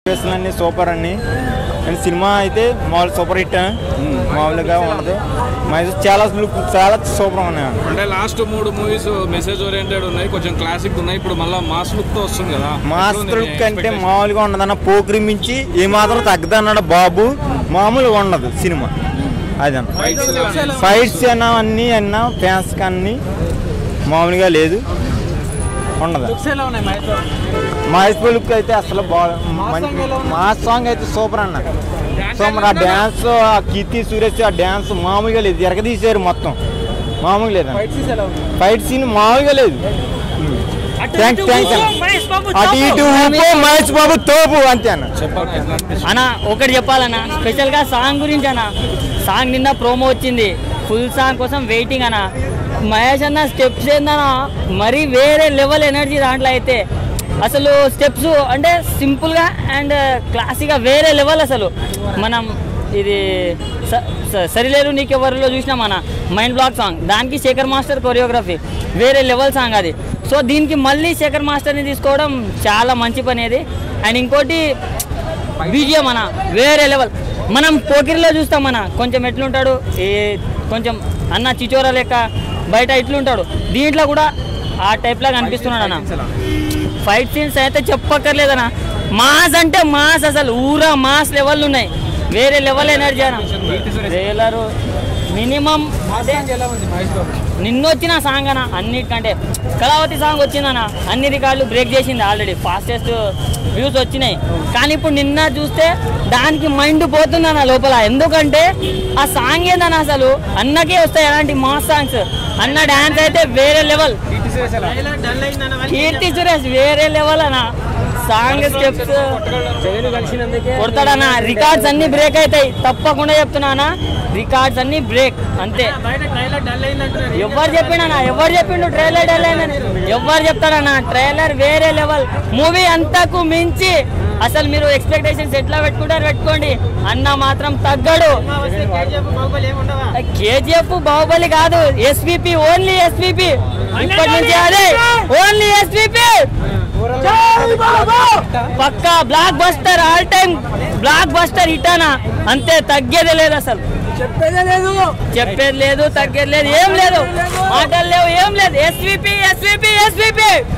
అన్ని సూపర్ అన్ని and cinema అయితే మామూలు సూపర్ హిట్ మామూలుగా ఉండదు మరి చాలా లుక్ చాలా సూపర్ ఉన్నాయి అంటే లాస్ట్ మూడు మూవీస్ మెసేజ్ ఓరియంటెడ్ ఉన్నాయి కొంచెం క్లాసిక్ ఉన్నాయి ఇప్పుడు మళ్ళీ మాస్ లుక్ తో వస్తుంది కదా మాస్టర్ లుక్ అంటే మామూలుగా ఉండదన్న పోకరి మించి ఏమాత్రం తగ్గదన్నాడు బాబు మామూలుగా ఉండదు సినిమా అదన్న ఫైట్స్ అన్నా అన్నీ అన్నా ఫ్యాన్స్ అన్నీ మామూలుగా లేదు ఉండదు మహేష్ లుక్ అయితే అసలు బాగా మా సాంగ్ అయితే సూపర్ అన్న సూపర్ ఆ డ్యాన్స్ ఆ కీర్తి సురేష్ ఆ డ్యాన్స్ మామూలుగా లేదు ఎరగదీశారు మొత్తం మామూలుగా లేదు ఫైట్ సీన్ మామూలుగా లేదు థ్యాంక్స్ థ్యాంక్స్ అటు ఇటు ఊపు మహేష్ బాబు తోపు అంతే అన్న అన్న ఒకటి చెప్పాలన్న స్పెషల్ గా సాంగ్ గురించి అన్న సాంగ్ నిన్న ప్రోమో వచ్చింది ఫుల్ సాంగ్ కోసం వెయిటింగ్ అన్న మహేష్ అన్న స్టెప్స్ ఏందన్న మరీ వేరే లెవెల్ ఎనర్జీ దాంట్లో అయితే అసలు స్టెప్స్ అంటే సింపుల్ గా అండ్ క్లాసిక్ గా వేరే లెవెల్ అసలు మనం ఇది స- స- సరిలేరు నీకెవరిలో చూసినా మన మైండ్ బ్లాక్ సాంగ్ దానికి శేఖర్ మాస్టర్ కొరియోగ్రఫీ వేరే లెవెల్ సాంగ్ అది సో దీనికి మళ్ళీ శేఖర్ మాస్టర్ని తీసుకోవడం చాలా మంచి పని అది అండ్ ఇంకోటి బీజిఎం మన వేరే లెవెల్ మనం పోకిరిలో చూస్తాం మన కొంచెం ఎట్లుంటాడు ఏ కొంచెం అన్న చిచోరా లెక్క బయట ఇట్లుంటాడు దీంట్లో కూడా ఆ టైప్ లాగా అనిపిస్తున్నాడు అన్న ఫైట్ సీన్స్ అయితే చెప్పక్కర్లేదన్న మాస్ అంటే మాస్ అసలు ఊరా మాస్ లెవెల్ ఉన్నాయి వేరే లెవెల్ ఎనర్జీ అన్న ట్రైలర్ మినిమం నిన్న వచ్చిన సాంగ్ అన్న అన్నిటికంటే కళావతి సాంగ్ వచ్చిందన్న అన్ని రికార్డులు బ్రేక్ చేసింది ఆల్రెడీ ఫాస్టెస్ట్ వ్యూస్ వచ్చినాయి కానీ ఇప్పుడు నిన్న చూస్తే దానికి మైండ్ పోతుందన్న లోపల ఎందుకంటే ఆ సాంగ్ ఏందన్న అసలు అన్నకే వస్తాయి అలాంటి మాస్ సాంగ్స్ అన్న డాన్స్ అయితే వేరే లెవెల్ కీర్తి సురేష్ వేరే లెవెల్ అన్న సాంగ్ స్టెప్స్ కొడతాడన్న రికార్డ్స్ అన్ని బ్రేక్ అవుతాయి తప్పకుండా చెప్తున్నానా రికార్డ్స్ అన్ని బ్రేక్ అంతే ఎవరు చెప్పిండన్నా ఎవరు చెప్పిండు ట్రైలర్ డల్ అయిందని ఎవరు చెప్తాడన్నా ట్రైలర్ వేరే లెవెల్ మూవీ అంతకు మించి అసలు మీరు ఎక్స్పెక్టేషన్స్ ఎట్లా పెట్టుకుంటారు పెట్టుకోండి అన్న మాత్రం తగ్గడు కేజీఎఫ్ బాహుబలి కాదు ఎస్విపి ఓన్లీ ఎస్విపి ఇప్పటి నుంచి అదే ఓన్లీ ఎస్విపి పక్కా blockbuster all time blockbuster ఇటానా అంతే తగ్గేదే లేదు అసలు చెప్పేదే లేదు చెప్పేది లేదు తగ్గేది లేదు ఏం లేదు మాటలు లేవు ఏం లేదు ఎస్విపి ఎస్విపి ఎస్విపి